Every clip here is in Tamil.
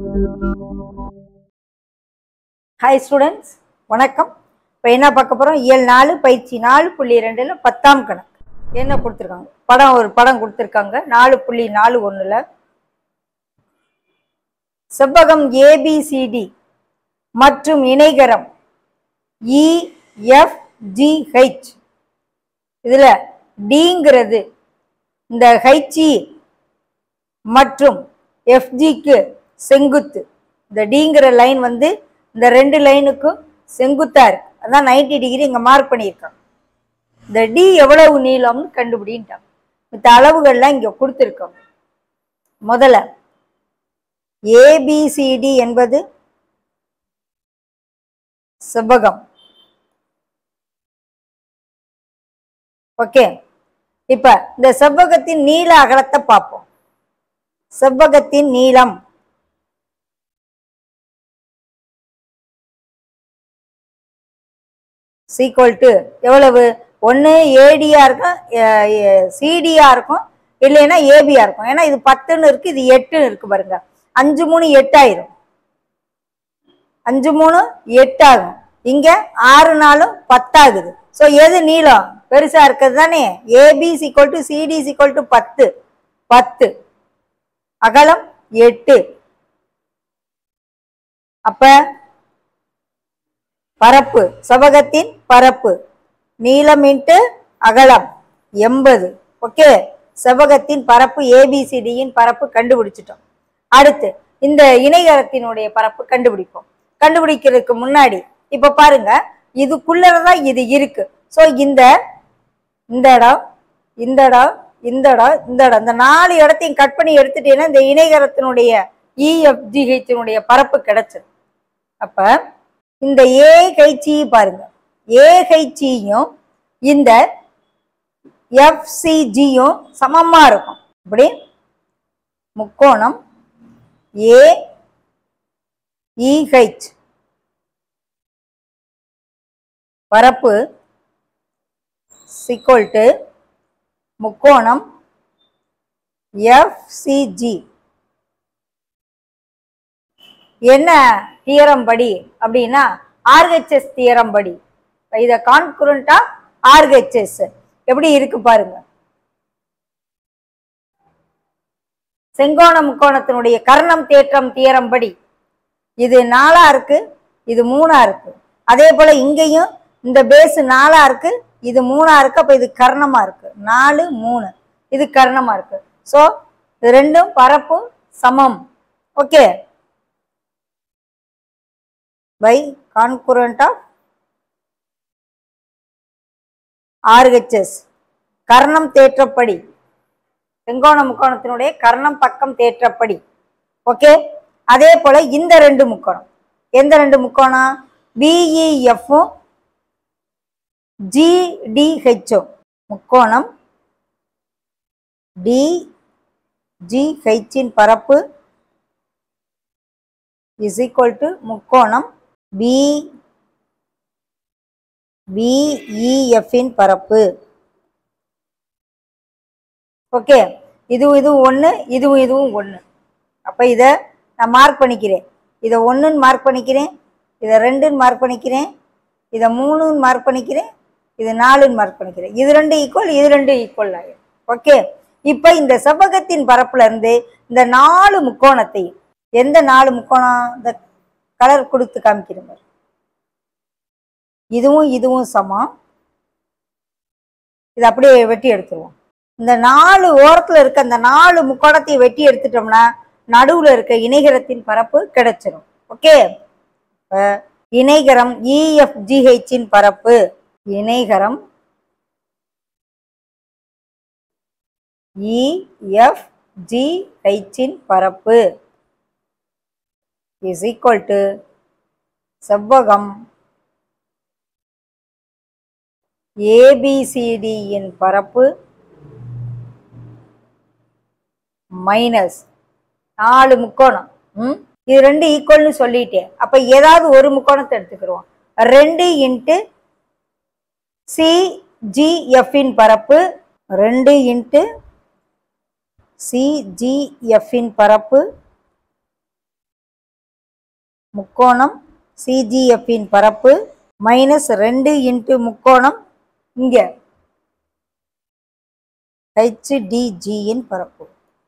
ஹாய் ஸ்டூடெண்ட்ஸ் வணக்கம் இப்போ என்ன பார்க்க போகிறோம் இயல் நாலு பயிற்சி நாலு புள்ளி ரெண்டில் பத்தாம் கணக்கு என்ன கொடுத்துருக்காங்க படம் ஒரு படம் கொடுத்துருக்காங்க நாலு புள்ளி நாலு ஒன்றில் செவ்வகம் ஏபிசிடி மற்றும் இணைகரம் இஎஃப்ஜிஹெச் இதில் டிங்கிறது இந்த ஹெச்இ மற்றும் எஃப்ஜிக்கு செங்குத்து இந்த டிங்கிற லைன் வந்து இந்த ரெண்டு லைனுக்கும் செங்குத்தா இருக்கு அதான் 90 டிகிரி இங்க மார்க் பண்ணியிருக்காங்க இந்த டி எவ்வளவு நீளம்னு கண்டுபிடின்ட்டாங்க மற்ற அளவுகள்லாம் இங்க கொடுத்துருக்காங்க முதல்ல ஏபிசிடி என்பது செவ்வகம் ஓகே இப்ப இந்த செவ்வகத்தின் நீள அகலத்தை பார்ப்போம் செவ்வகத்தின் நீளம் சீக்வல் டு எவ்வளவு ஒன்று ஏடியா இருக்கும் சிடியா இருக்கும் இல்லைன்னா ஏபியா இருக்கும் ஏன்னா இது பத்துன்னு இருக்கு இது எட்டுன்னு இருக்கு பாருங்க அஞ்சு மூணு எட்டாயிரும் அஞ்சு மூணு எட்டாகும் இங்க ஆறு நாளும் பத்தாகுது ஸோ எது நீளம் பெருசா இருக்கிறது தானே AB equal to CD equal to பத்து பத்து அகலம் எட்டு அப்ப பரப்பு செவகத்தின் பரப்பு நீளம் இன்ட்டு அகலம் எண்பது ஓகே செவகத்தின் பரப்பு ஏபிசிடியின் பரப்பு கண்டுபிடிச்சிட்டோம் அடுத்து இந்த இணையகத்தினுடைய பரப்பு கண்டுபிடிப்போம் கண்டுபிடிக்கிறதுக்கு முன்னாடி இப்ப பாருங்க இதுக்குள்ளதான் இது இருக்கு ஸோ இந்த இந்த இடம் இந்த இடம் இந்த இடம் இந்த இடம் இந்த நாலு இடத்தையும் கட் பண்ணி எடுத்துட்டீங்கன்னா இந்த இணையகரத்தினுடைய இஎஃப்ஜிஹெச்சினுடைய பரப்பு கிடைச்சிடும் அப்ப இந்த ஏ ஹெச்இ பாருங்க ஏ ஹெச்இயும் இந்த எஃப்சிஜியும் சமமா இருக்கும் இப்படி முக்கோணம் ஏ இஹெச் பரப்பு சிக்கோல் டு முக்கோணம் எஃப்சிஜி என்ன தியரம் படி அப்படின்னா ஆர்ஹெச்எஸ் தியரம் படி இத கான்குரண்டா ஆர்ஹெச்எஸ் எப்படி இருக்கு பாருங்க செங்கோண முக்கோணத்தினுடைய கர்ணம் தேற்றம் தியரம் படி இது நாலா இருக்கு இது மூணா இருக்கு அதே போல இங்கேயும் இந்த பேஸ் நாலா இருக்கு இது மூணா இருக்கு அப்ப இது கர்ணமா இருக்கு நாலு மூணு இது கர்ணமா இருக்கு ஸோ இது ரெண்டும் பரப்பும் சமம் okay by concurrent of RHS கர்ணம் தேற்றப்படி செங்கோண முக்கோணத்தினுடைய கர்ணம் பக்கம் தேற்றப்படி ஓகே அதே போல இந்த ரெண்டு முக்கோணம் எந்த ரெண்டு முக்கோணம் பிஇஎஃப்பும் ஜிடிஹெச்சும் முக்கோணம் டி ஜிஹெச்சின் பரப்பு இஸ் ஈக்குவல் டு முக்கோணம் பி பிஇஎஃப்பின் பரப்பு ஓகே இதுவும் இதுவும் ஒன்று இதுவும் இதுவும் ஒன்று அப்போ இதை நான் மார்க் பண்ணிக்கிறேன் இதை ஒன்றுன்னு மார்க் பண்ணிக்கிறேன் இதை ரெண்டுன்னு மார்க் பண்ணிக்கிறேன் இதை மூணுன்னு மார்க் பண்ணிக்கிறேன் இது நாலுன்னு மார்க் பண்ணிக்கிறேன் இது ரெண்டு ஈக்குவல் இது ரெண்டு ஈக்குவல் ஆகிடும் ஓகே இப்போ இந்த செவ்வகத்தின் பரப்புல இருந்து இந்த நாலு முக்கோணத்தையும் எந்த நாலு முக்கோணம் இந்த கலர் கொடுத்து காமிக்கிறீங்க இதுவும் இதுவும் சமம் இது அப்படியே வெட்டி எடுத்துருவோம் இந்த நாலு ஓரத்துல இருக்க அந்த நாலு முக்கோணத்தையும் வெட்டி எடுத்துட்டோம்னா நடுவுல இருக்க இணைகரத்தின் பரப்பு கிடைச்சிரும் ஓகே இணைகரம் இஎஃப்ஜிஹெச்சின் பரப்பு இணைகரம் இஎஃப்ஜிஹெச்சின் பரப்பு is equal to செவ்வகம் ஏபிசிடியின் பரப்பு மைனஸ் நாலு முக்கோணம் ம் இது ரெண்டு ஈக்குவல்னு சொல்லிட்டேன் அப்ப ஏதாவது ஒரு முக்கோணத்தை எடுத்துக்கிறோம் ரெண்டு இன்ட்டு சிஜிஎஃப்பின் பரப்பு ரெண்டு இன்ட்டு சிஜிஎஃப்பின் பரப்பு முக்கோணம் சிஜிஎஃப்பின் பரப்பு மைனஸ் ரெண்டு இன்ட்டு முக்கோணம் இங்கே ஹெச்டிஜியின் பரப்பு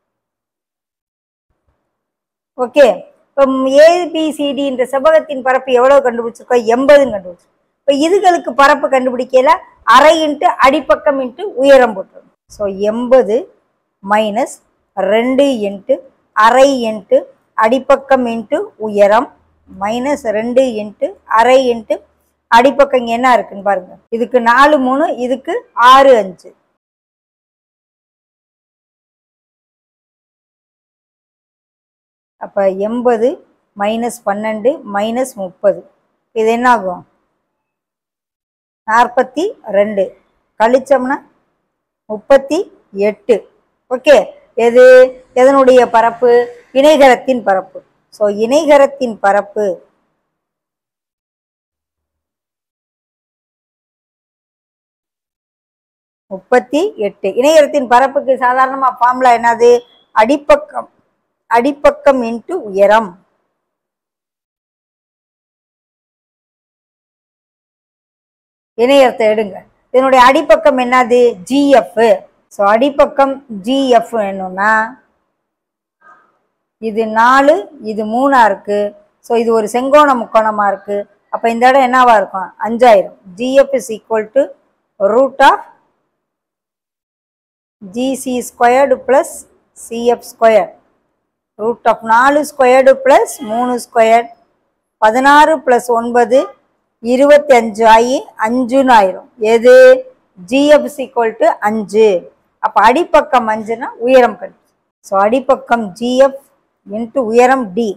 ஓகே இப்போ ஏபிசிடி என்ற செவ்வகத்தின் பரப்பு எவ்வளவு கண்டுபிடிச்சிருக்கோம் எண்பதுன்னு கண்டுபிடிச்சிருக்கோம் இப்போ இதுகளுக்கு பரப்பு கண்டுபிடிக்கல அரை இன்ட்டு அடிப்பக்கம் இன்ட்டு உயரம் போட்டுருணும் ஸோ எண்பது மைனஸ் ரெண்டு இன்ட்டு அரை இன்ட்டு அடிப்பக்கம் இன்ட்டு உயரம் மைனஸ் ரெண்டு இன்ட்டு அரை இன்ட்டு அடிப்பக்கம் இங்க என்ன இருக்குன்னு பாருங்க இதுக்கு நாலு மூணு இதுக்கு ஆறு அஞ்சு அப்போ எண்பது மைனஸ் பன்னெண்டு மைனஸ் முப்பது இது என்ன ஆகும் நாற்பத்தி ரெண்டு கழிச்சோம்னா முப்பத்தி எட்டு ஓகே எது எதனுடைய பரப்பு இணைகரத்தின் பரப்பு ஸோ இணைகரத்தின் பரப்பு முப்பத்தி எட்டு இணையரத்தின் பரப்புக்கு சாதாரணமா ஃபார்முலா என்னது அடிப்பக்கம் அடிப்பக்கம் இன்ட்டு உயரம் இணையத்தை எடுங்க இதனுடைய அடிப்பக்கம் என்னது ஜிஎஃப் ஸோ அடிப்பக்கம் ஜிஎஃப் வேணும்னா இது நாலு இது மூணா இருக்கு ஸோ இது ஒரு செங்கோண முக்கோணமா இருக்கு அப்போ இந்த இடம் என்னவா இருக்கும் அஞ்சாயிரம் GF is equal to root of GC squared plus CF square root of நாலு ஸ்கொயர்டு ப்ளஸ் மூணு ஸ்கொயர் பதினாறு ப்ளஸ் ஒன்பது இருபத்தி அஞ்சு ஆகி அஞ்சுன்னு ஆயிரும் எது ஜிஎஃப் ஈக்குவல் டு அஞ்சு அப்போ அடிப்பக்கம் அஞ்சுனா உயரம் கிடைக்கும் ஸோ அடிப்பக்கம் ஜிஎஃப் இன்ட்டு உயரம் டி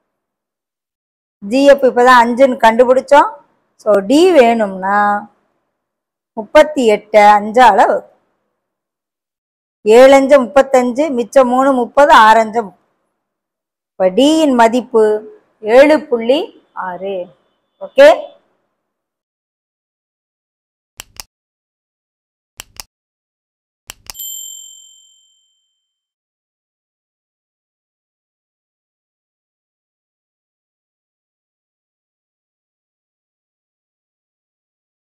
ஜிஎஃப் இப்போ தான் அஞ்சுன்னு கண்டுபிடிச்சோம் ஸோ டி வேணும்னா முப்பத்தி எட்டு அஞ்சால வரும். ஏழு அஞ்சு முப்பத்தஞ்சு மிச்சம் மூணு முப்பது ஆறு அஞ்சு முப்பது. இப்போ டியின் மதிப்பு ஏழு புள்ளி ஆறு ஓகே